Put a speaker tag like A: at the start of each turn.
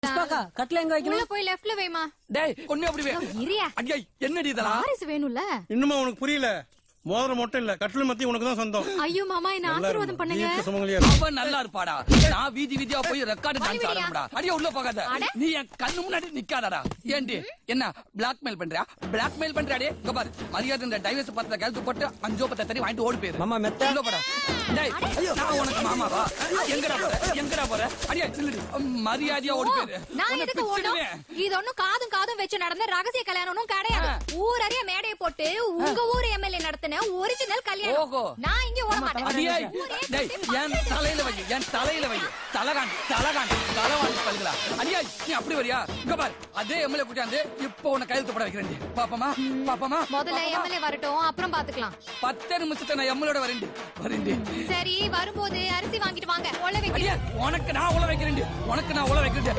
A: புஷ்பாக்கா கட்டில எங்க
B: உள்ள
A: வைக்கணும்
B: போய் லெஃப்ட்ல வைமா
C: டேய் ஒண்ணு அப்படி வே
B: இரியா
C: ஐயா என்னடி இதெல்லாம்
B: வாரிசு வேணும்ல
D: இன்னுமா உனக்கு புரியல மோதிரம் மட்டும் இல்ல கட்டில் மத்தி உனக்கு தான் சொந்தம்
B: ஐயோ மாமா என்ன ஆசீர்வாதம் பண்ணுங்க
D: தீர்க்க சுமங்கலியா
C: அவன் நல்லா இருப்பாடா நான் வீதி வீதியா போய் ரெக்கார்டு டான்ஸ்
B: வழிவிடியா?
C: ஆடணும்டா அடியே உள்ள போகாத
B: அட.
C: நீ என் கண்ணு முன்னாடி நிக்காதடா ஏண்டி என்ன பிளாக்மெயில் பண்றியா பிளாக்மெயில் பண்றாடே இங்க பாரு மரியாதை இந்த டைவர்ஸ் பத்திர கழுத்து போட்டு அஞ்சோ பத்த தண்ணி வாங்கிட்டு ஓடி போயிரு
A: மாமா மெத்த
C: உள்ள போடா டேய் நான் உனக்கு மாமாவா எங்கடா போற எங்கடா போற அடியே நில்லுடி மரியாதையா ஓடி போயிரு
B: நான்
C: உன்னை
B: எதுக்கு ஓடணும்
C: பிச்சிடுவேன்.
B: இது ஒண்ணும் காதும் காதும் வச்சு நடந்த ரகசிய கல்யாணம் ஒண்ணும் கிடையாது ஊர் அறிய மேடையை போட்டு உங்க ஊர் எம்எல்ஏ நடத்தின ஒரிஜினல் கல்யாணம்
C: ஓஹோ.
B: நான் இங்க ஓட மாட்டேன்
C: அடியே
B: ஊரே
C: டேய்
B: சுத்தி
C: என்
B: பக்கத்து
C: தலையில வை என் தலையில வை தலகாண்டி தலகாண்டி தலவாண்டி பல்களா அடியா நீ அப்படி வரியா இங்க பாரு அதே எம்எல்ஏ கூட்டாந்து இப்போ உன்னை கையெழுத்து போட வைக்கிறேன் பாப்பமா பாப்பமா
B: முதல்ல எம்எல்ஏ வரட்டும் அப்புறம் பாத்துக்கலாம்
C: பத்து நிமிஷத்தை நான் எம்எல்ஏட வரேன் வரேன்
B: சரி வரும்போது அரிசி வாங்கிட்டு வாங்க உள்ள வைக்க
C: அடியா உனக்கு நான் உள்ள வைக்கிறேன் உனக்கு நான் உள்ள வைக்கிறேன்